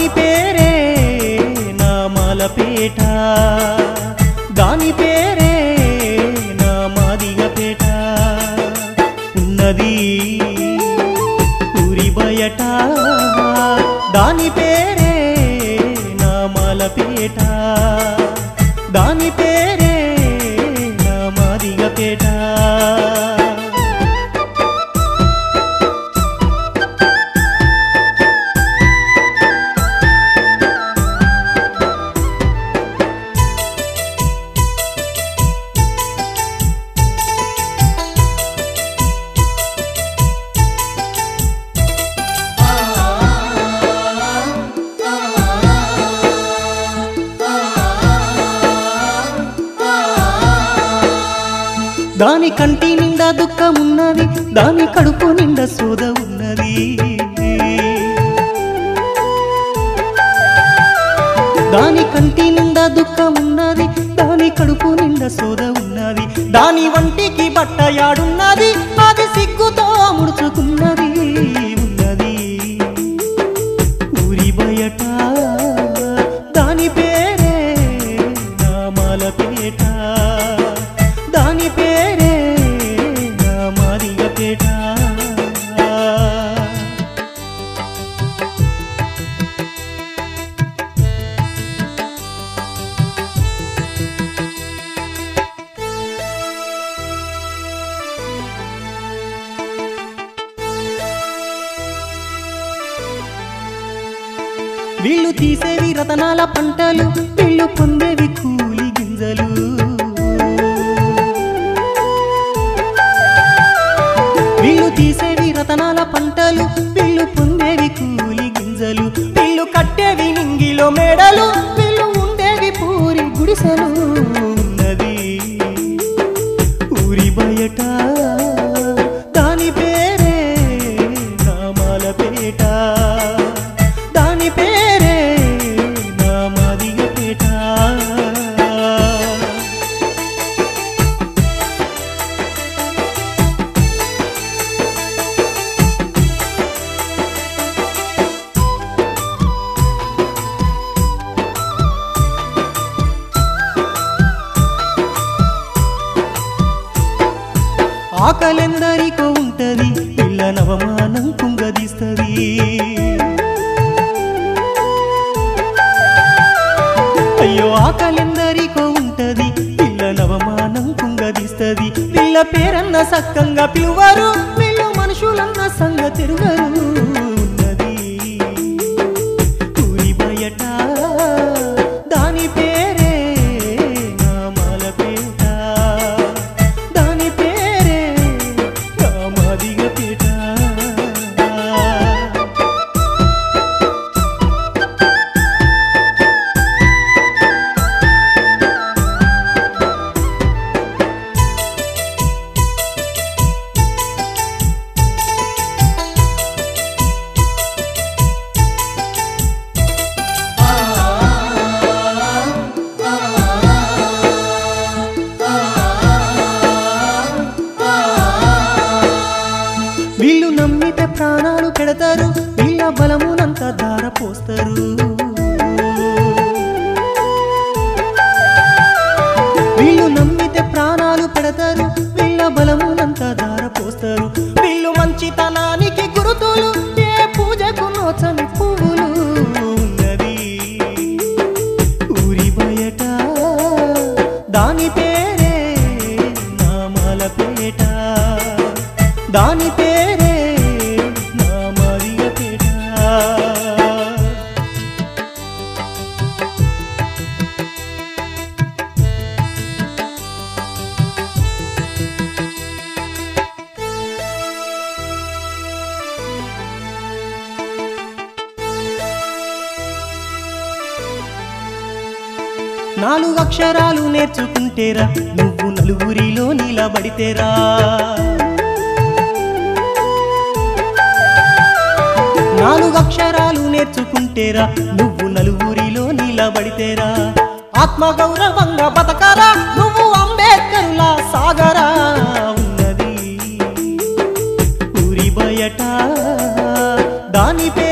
దాని పేరే నామాలపేట దాని పేరే నా మాదిగపేట ఉన్నది ఊరి బయట దాని పేరే నామాలపేట దాని పేరే నా మాదిగపేట దాని కంటి నిండా దుఃఖం ఉన్నది దాని కడుపు నిండా సోద ఉన్నది దాని కంటి నిండా దుఃఖం ఉన్నది దాని కడుపు నిండా సోద ఉన్నది దాని వంటికి బట్ట యాడున్నది అది సిగ్గుతో ముడుచుకున్నది ఉన్నది ఊరి బయట దాని పేరే నామాలపేట దాని పేరే నామాదిగపేట వీళ్ళు తీసేవి రతనాల పంటలు వీళ్ళు పొందేవి కూలి గింజలు వీళ్ళు తీసేవి రతనాల పంటలు వీళ్ళు పొందేవి కూలి గింజలు వీళ్ళు కట్టేవి నింగిలో మేడలు వీళ్ళు ఉండేవి పూరి గుడిసెలు ఉన్నది ఊరి బయట దాని పేరే నామాలపేట దాని పేరే నామాదిగపేట ఆకలెందరికో ఉంటది పిల్ల నవమానం కుంగదీస్తది అయ్యో ఆకలెందరికో ఉంటది పిల్ల నవమానం కుంగదీస్తది పిల్ల పేరన్న సక్కంగా పిలువరు వీళ్ళు మనుషులన్న సంగ తిరుగరు ఉన్నది ఊరి బయట దాని పేరే నామాలపేట దాని పేరే నామాదిగపేట వీళ్ళు నమ్మితే ప్రాణాలు పెడతారు వీళ్ళ బలమునంతా ధార పోస్తారు వీళ్ళు నమ్మితే ప్రాణాలు పెడతారు వీళ్ళ బలమునంతా ధార పోస్తారు వీళ్ళు మంచితనానికి గురుతులు ఏ పూజకు నోచని పువ్వులు ఉన్నది ఊరి బయట దాని పేరే నామాలపేట దాని పేరే నామాదిగపేట నాలుగు అక్షరాలు నేర్చుకుంటేరా నువ్వు నలుగురిలో నిలబడితేరా నాలుగు అక్షరాలు నేర్చుకుంటేరా నువ్వు నలుగురిలో నిలబడితేరా ఆత్మగౌరవంగా బతకరా నువ్వు అంబేద్కరులా సాగరా ఉన్నది ఊరి బయట దాని పేరు